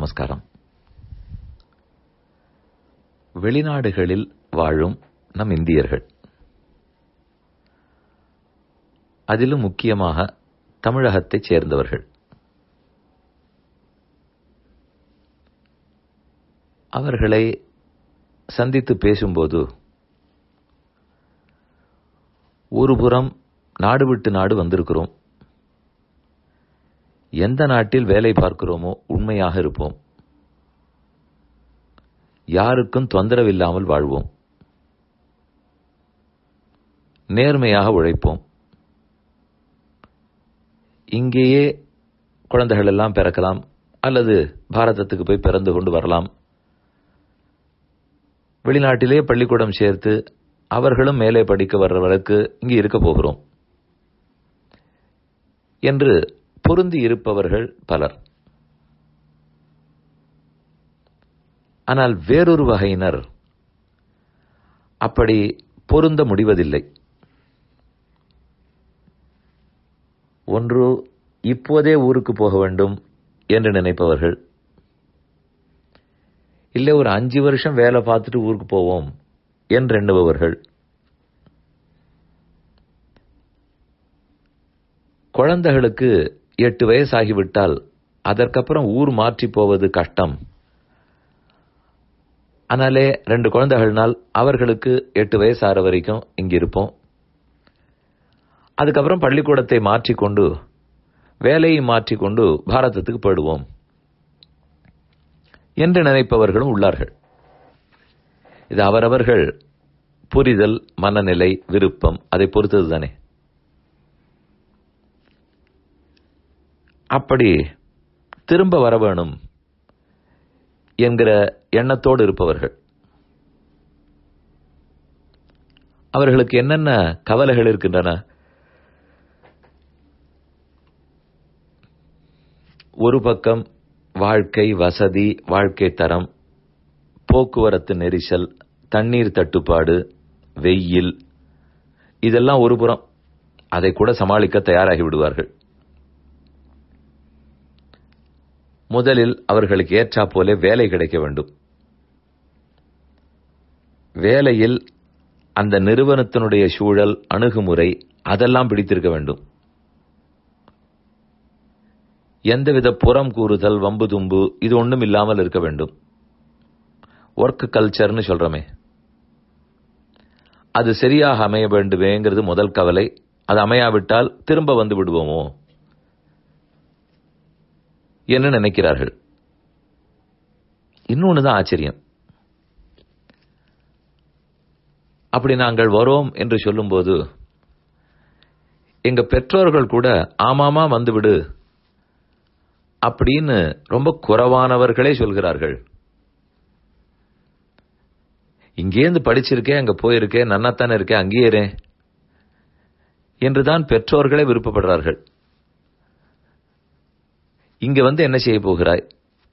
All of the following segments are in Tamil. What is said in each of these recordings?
நமஸ்காரம் வெளிநாடுகளில் வாழும் நம் இந்தியர்கள் அதிலும் முக்கியமாக தமிழகத்தைச் சேர்ந்தவர்கள் அவர்களை சந்தித்து பேசும்போது ஒருபுறம் நாடு விட்டு நாடு வந்திருக்கிறோம் எந்த நாட்டில் வேலை பார்க்கிறோமோ உண்மையாக இருப்போம் யாருக்கும் தொந்தரவில்லாமல் வாழ்வோம் நேர்மையாக உழைப்போம் இங்கேயே குழந்தைகள் எல்லாம் பிறக்கலாம் அல்லது பாரதத்துக்கு போய் பிறந்து கொண்டு வரலாம் வெளிநாட்டிலே பள்ளிக்கூடம் சேர்த்து அவர்களும் மேலே படிக்க வர்றவர்களுக்கு இங்கு இருக்க போகிறோம் என்று பொருந்தி இருப்பவர்கள் பலர் ஆனால் வேறொரு வகையினர் அப்படி பொருந்த முடிவதில்லை ஒன்று இப்போதே ஊருக்கு போக வேண்டும் என்று நினைப்பவர்கள் இல்லை ஒரு அஞ்சு வருஷம் வேலை பார்த்துட்டு ஊருக்கு போவோம் என்று எண்ணுபவர்கள் குழந்தைகளுக்கு எட்டு வயசாகிவிட்டால் அதற்கப்புறம் ஊர் மாற்றி போவது கஷ்டம் ஆனாலே ரெண்டு குழந்தைகள்னால் அவர்களுக்கு எட்டு வயசு ஆற வரைக்கும் இங்க இருப்போம் அதுக்கப்புறம் பள்ளிக்கூடத்தை மாற்றிக்கொண்டு வேலையை மாற்றிக்கொண்டு பாரதத்துக்கு போயிடுவோம் என்று நினைப்பவர்களும் உள்ளார்கள் இது அவரவர்கள் புரிதல் மனநிலை விருப்பம் அதை பொறுத்தது தானே அப்படி திரும்ப வர வேணும் என்கிற எண்ணத்தோடு இருப்பவர்கள் அவர்களுக்கு என்னென்ன கவலைகள் இருக்கின்றன ஒரு பக்கம் வாழ்க்கை வசதி வாழ்க்கை தரம் போக்குவரத்து நெரிசல் தண்ணீர் தட்டுப்பாடு வெயில் இதெல்லாம் ஒரு புறம் அதை கூட சமாளிக்க தயாராகி விடுவார்கள் முதலில் அவர்களுக்கு ஏற்றா போல வேலை கிடைக்க வேண்டும் வேலையில் அந்த நிறுவனத்தினுடைய சூழல் அணுகுமுறை அதெல்லாம் பிடித்திருக்க வேண்டும் எந்தவித புறம் கூறுதல் வம்பு தும்பு இது ஒன்றும் இல்லாமல் இருக்க வேண்டும் ஒர்க் கல்ச்சர்னு சொல்றோமே அது சரியாக அமைய வேண்டுமேங்கிறது முதல் கவலை அது அமையாவிட்டால் திரும்ப வந்து விடுவோமோ என்று நினைக்கிறார்கள் இன்னொன்று தான் ஆச்சரியம் அப்படி நாங்கள் வரோம் என்று சொல்லும்போது எங்க பெற்றோர்கள் கூட ஆமாமா வந்துவிடு அப்படின்னு ரொம்ப குறைவானவர்களே சொல்கிறார்கள் இங்கேருந்து படிச்சிருக்கேன் அங்க போயிருக்கேன் நன்னாத்தானே இருக்கேன் அங்கேயே என்றுதான் பெற்றோர்களே விருப்பப்படுறார்கள் இங்க வந்து என்ன செய்ய போகிறாய்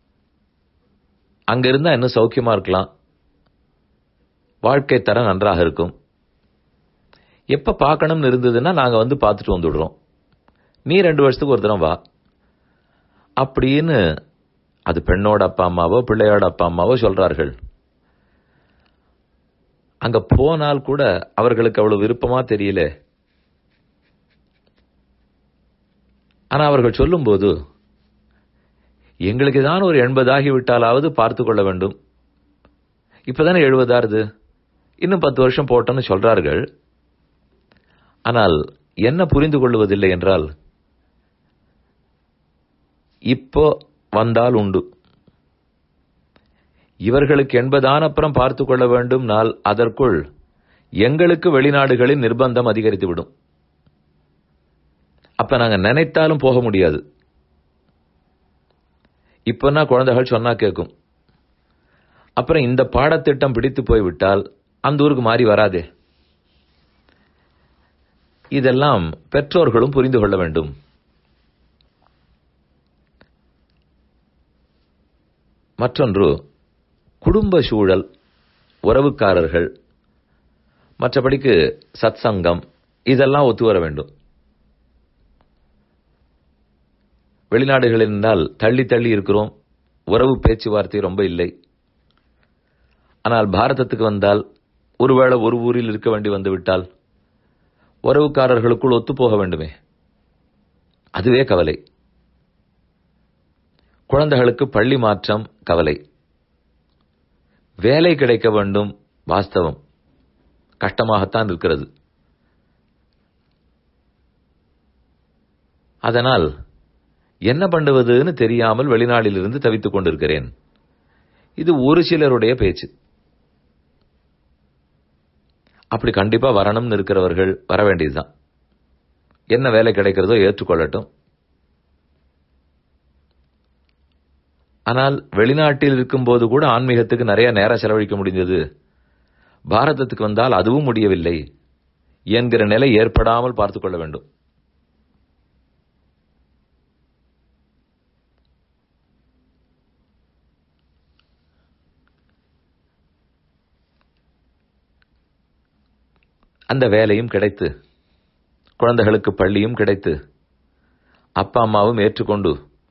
அங்க இருந்தா இன்னும் சௌக்கியமா இருக்கலாம் வாழ்க்கை தரம் நன்றாக இருக்கும் எப்ப பார்க்கணும்னு இருந்ததுன்னா நாங்க வந்து பார்த்துட்டு வந்துடுறோம் நீ ரெண்டு வருஷத்துக்கு ஒரு தரம் வா அப்படின்னு அது பெண்ணோட அப்பா அம்மாவோ பிள்ளையோட அப்பா அம்மாவோ சொல்றார்கள் அங்க போனால் கூட அவர்களுக்கு அவ்வளவு விருப்பமா தெரியல ஆனா அவர்கள் சொல்லும்போது எங்களுக்கு தான் ஒரு எண்பதாகி விட்டாலாவது பார்த்து கொள்ள வேண்டும் இப்பதானே எழுபதாருது இன்னும் பத்து வருஷம் போட்டோன்னு சொல்றார்கள் ஆனால் என்ன புரிந்து கொள்வதில்லை என்றால் இப்போ வந்தால் உண்டு இவர்களுக்கு எண்பதான அப்புறம் பார்த்து கொள்ள வேண்டும் நாள் அதற்குள் எங்களுக்கு வெளிநாடுகளில் நிர்பந்தம் அதிகரித்துவிடும் அப்ப நாங்க நினைத்தாலும் போக முடியாது இப்பன்னா குழந்தைகள் சொன்னா கேட்கும் அப்புறம் இந்த பாடத்திட்டம் பிடித்து போய்விட்டால் அந்த ஊருக்கு மாறி வராதே இதெல்லாம் பெற்றோர்களும் புரிந்து கொள்ள வேண்டும் மற்றொன்று குடும்ப சூழல் உறவுக்காரர்கள் மற்றபடிக்கு சத்சங்கம் இதெல்லாம் ஒத்து வர வேண்டும் வெளிநாடுகளில் என்றால் தள்ளி தள்ளி இருக்கிறோம் உறவு பேச்சுவார்த்தை ரொம்ப இல்லை ஆனால் பாரதத்துக்கு வந்தால் ஒருவேளை ஒரு ஊரில் இருக்க வேண்டி வந்து விட்டால் உறவுக்காரர்களுக்குள் ஒத்துப்போக வேண்டுமே அதுவே கவலை குழந்தைகளுக்கு பள்ளி மாற்றம் கவலை வேலை கிடைக்க வேண்டும் வாஸ்தவம் கஷ்டமாகத்தான் இருக்கிறது அதனால் என்ன பண்ணுவதுன்னு தெரியாமல் வெளிநாட்டிலிருந்து தவித்துக் கொண்டிருக்கிறேன் இது ஒரு சிலருடைய பேச்சு அப்படி கண்டிப்பா வரணும்னு இருக்கிறவர்கள் வர வேண்டியதுதான் என்ன வேலை கிடைக்கிறதோ ஏற்றுக்கொள்ளட்டும் ஆனால் வெளிநாட்டில் இருக்கும்போது கூட ஆன்மீகத்துக்கு நிறைய நேரம் செலவழிக்க முடிந்தது பாரதத்துக்கு வந்தால் அதுவும் முடியவில்லை என்கிற நிலை ஏற்படாமல் பார்த்துக் கொள்ள வேண்டும் அந்த வேலையும் கிடைத்து குழந்தைகளுக்கு பள்ளியும் கிடைத்து அப்பா அம்மாவும் ஏற்றுக்கொண்டு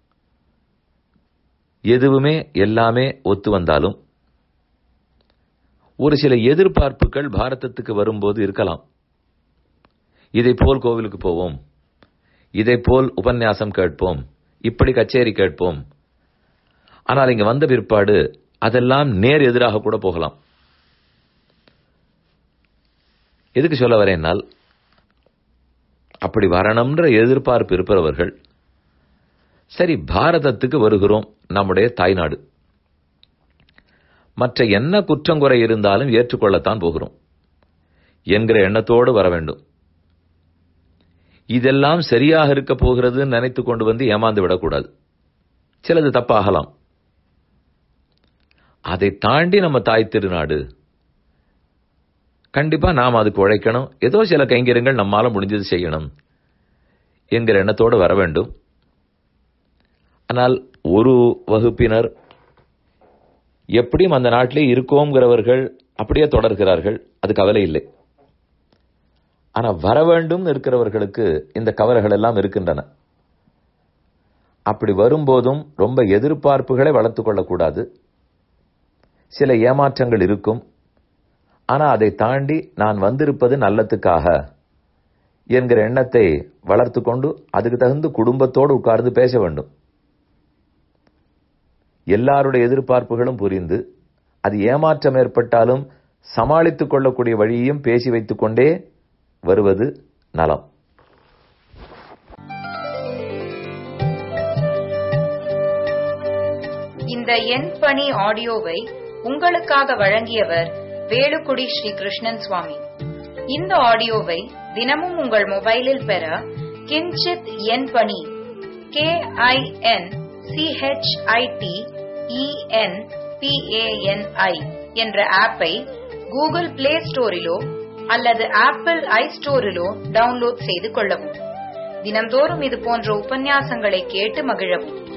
எதுவுமே எல்லாமே ஒத்து வந்தாலும் ஒரு சில எதிர்பார்ப்புகள் பாரதத்துக்கு வரும்போது இருக்கலாம் இதை போல் கோவிலுக்கு போவோம் இதை போல் உபன்யாசம் கேட்போம் இப்படி கச்சேரி கேட்போம் ஆனால் இங்க வந்த பிற்பாடு அதெல்லாம் நேர் எதிராக கூட போகலாம் எதுக்கு சொல்ல வரேன்னால் அப்படி வரணும்ன்ற எதிர்பார்ப்பு இருப்பவர்கள் சரி பாரதத்துக்கு வருகிறோம் நம்முடைய தாய்நாடு மற்ற என்ன குற்றங்குறை இருந்தாலும் ஏற்றுக்கொள்ளத்தான் போகிறோம் என்கிற எண்ணத்தோடு வர வேண்டும் இதெல்லாம் சரியாக இருக்க போகிறது நினைத்து கொண்டு வந்து ஏமாந்து விடக்கூடாது சிலது தப்பாகலாம் அதை தாண்டி நம்ம தாய் திருநாடு கண்டிப்பா நாம் அதுக்கு உழைக்கணும் ஏதோ சில கைங்கரியங்கள் நம்மால முடிஞ்சது செய்யணும் என்கிற எண்ணத்தோடு வர வேண்டும் ஆனால் ஒரு வகுப்பினர் எப்படியும் அந்த நாட்டிலே இருக்கோங்கிறவர்கள் அப்படியே தொடர்கிறார்கள் அது கவலை இல்லை ஆனா வர வேண்டும் இருக்கிறவர்களுக்கு இந்த கவலைகள் எல்லாம் இருக்கின்றன அப்படி வரும்போதும் ரொம்ப எதிர்பார்ப்புகளை வளர்த்துக் கொள்ளக்கூடாது சில ஏமாற்றங்கள் இருக்கும் ஆனா அதை தாண்டி நான் வந்திருப்பது நல்லத்துக்காக என்கிற எண்ணத்தை வளர்த்து கொண்டு அதுக்கு தகுந்த குடும்பத்தோடு உட்கார்ந்து பேச வேண்டும் எல்லாருடைய எதிர்பார்ப்புகளும் புரிந்து அது ஏமாற்றம் ஏற்பட்டாலும் சமாளித்துக் கொள்ளக்கூடிய வழியையும் பேசி வைத்துக் கொண்டே வருவது நலம் இந்த எண் பணி ஆடியோவை உங்களுக்காக வழங்கியவர் வேலுக்குடி ஸ்ரீ கிருஷ்ணன் சுவாமி இந்த ஆடியோவை தினமும் உங்கள் மொபைலில் பெற கிஞ்சித் எண் பணி கே ஐ என் சிஹெச்ஐடி இஎன் பிஏஎன்ஐ என்ற ஆப்பை கூகுள் பிளே ஸ்டோரிலோ அல்லது ஆப்பிள் ஐ ஸ்டோரிலோ டவுன்லோட் செய்து கொள்ளவும் தினந்தோறும் இது போன்ற உபன்யாசங்களை கேட்டு மகிழவும்